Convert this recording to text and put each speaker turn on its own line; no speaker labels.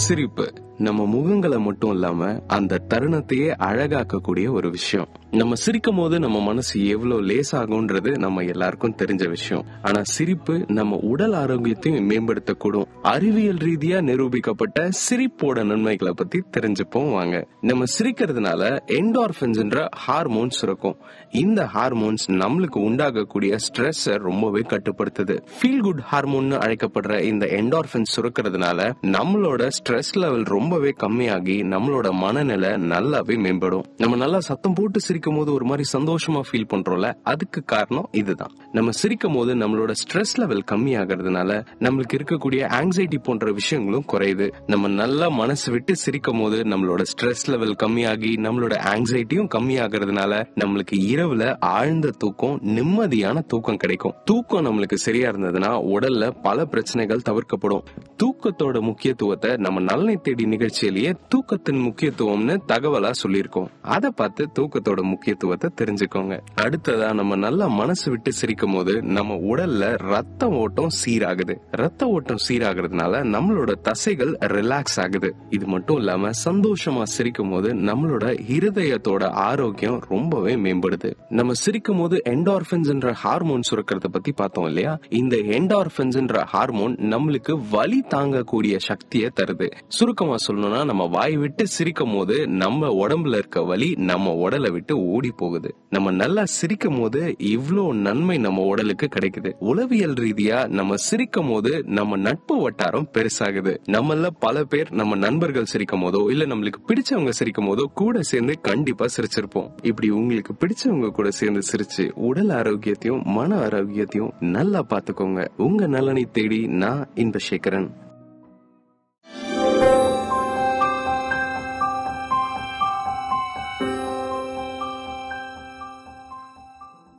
சிரிப்பு நம்ம முகங்களை மட்டும் இல்லாம அந்த தருணத்தையே அழகாக்கக்கூடிய ஒரு விஷயம் நம்ம சிரிக்கும் போது நம்ம மனசு எவ்வளவு லேசாகும்ன்றது நம்ம எல்லாருக்கும் தெரிஞ்ச விஷயம் ஆனா சிரிப்பு நம்ம உடல் ஆரோக்கியத்தையும் மேம்படுத்தக்கூடும் அறிவியல் ரீதியா நிரூபிக்கப்பட்ட சிரிப்போட நன்மைகளை பத்தி தெரிஞ்சுப்போம் வாங்க நம்ம சிரிக்கிறதுனால என்டார்பின்ஸ்ன்ற ஹார்மோன்ஸ் சுரக்கும் இந்த ஹார்மோன்ஸ் நம்மளுக்கு உண்டாகக்கூடிய ஸ்ட்ரெஸ் ரொம்பவே கட்டுப்படுத்துது ஃபீல் குட் ஹார்மோன் அழைக்கப்படுற இந்த என்டார்பின்ஸ் சுரக்கிறதுனால நம்மளோட ஸ்ட்ரெஸ் லெவல் ரொம்பவே கம்மியாகி நம்மளோட மனநிலை நல்லாவே மேம்படும் நம்ம நல்லா சத்தம் போட்டு சிரிக்கும் போது ஒரு மாதிரி சந்தோஷமா ஃபீல் பண்றோம்ல அதுக்கு காரணம் இதுதான் நம்ம சிரிக்கும் போது நம்மளோட ஸ்ட்ரெஸ் லெவல் கம்மியாகிறதுனால நம்மளுக்கு இருக்கக்கூடிய ஆங்ஸைட்டி போன்ற விஷயங்களும் குறையுது நம்ம நல்லா மனசு விட்டு சிரிக்கும் போது நம்மளோட ஸ்ட்ரெஸ் லெவல் கம்மியாகி நம்மளோட ஆங்ஸைட்டியும் கம்மியாகிறதுனால நம்மளுக்கு இரவுல ஆழ்ந்த தூக்கம் நிம்மதியான தூக்கம் கிடைக்கும் தூக்கம் நம்மளுக்கு சரியா இருந்ததுன்னா உடல்ல பல பிரச்சனைகள் தவிர்க்கப்படும் தூக்கத்தோட முக்கியத்துவத்தை நம்ம நலனை தேடி நிகழ்ச்சியிலேயே தூக்கத்தின் முக்கியத்துவம்னு தகவலா சொல்லியிருக்கோம் அதை பார்த்து தூக்கத்தோட முக்கியத்துவத்தை தெரிஞ்சுக்கோங்க அடுத்ததா நம்ம நல்லா மனசு விட்டு சிரிக்கும் போது நம்ம உடல்ல ரத்த ஓட்டம் சீராகுது ரத்த ஓட்டம் சீராகிறதுனால நம்மளோட தசைகள் ரிலாக்ஸ் ஆகுது இது மட்டும் இல்லாம சந்தோஷமா சிரிக்கும் போது நம்மளோட இருதயத்தோட ஆரோக்கியம் ரொம்பவே மேம்படுது நம்ம சிரிக்கும் போது என்டார்பின்ஸ்ன்ற ஹார்மோன் சுரக்கிறத பத்தி பார்த்தோம் இல்லையா இந்த என்டார்பின்ஸ்ன்ற ஹார்மோன் நம்மளுக்கு வலி தாங்கக்கூடிய சக்தியை தருது சுருக்கமா சொல்லணும்னா நம்ம வாய் விட்டு சிரிக்கும் போது நம்ம உடம்புல இருக்க வலி நம்ம உடலை விட்டு ஓடி போகுது நம்ம நல்லா சிரிக்கும் போது இவ்ளோ நன்மை நம்ம உடலுக்கு கிடைக்குது உளவியல் ரீதியா நம்ம சிரிக்கும் போது நம்ம நட்பு வட்டாரம் பெருசாகுது நம்மள பல பேர் நம்ம நண்பர்கள் சிரிக்கும் போதோ இல்ல நம்மளுக்கு பிடிச்சவங்க சிரிக்கும் போதோ கூட சேர்ந்து கண்டிப்பா சிரிச்சிருப்போம் இப்படி உங்களுக்கு பிடிச்சவங்க கூட சேர்ந்து சிரிச்சு உடல் ஆரோக்கியத்தையும் மன ஆரோக்கியத்தையும் நல்லா பாத்துக்கோங்க உங்க நலனை தேடி நான் இன்பசேகரன்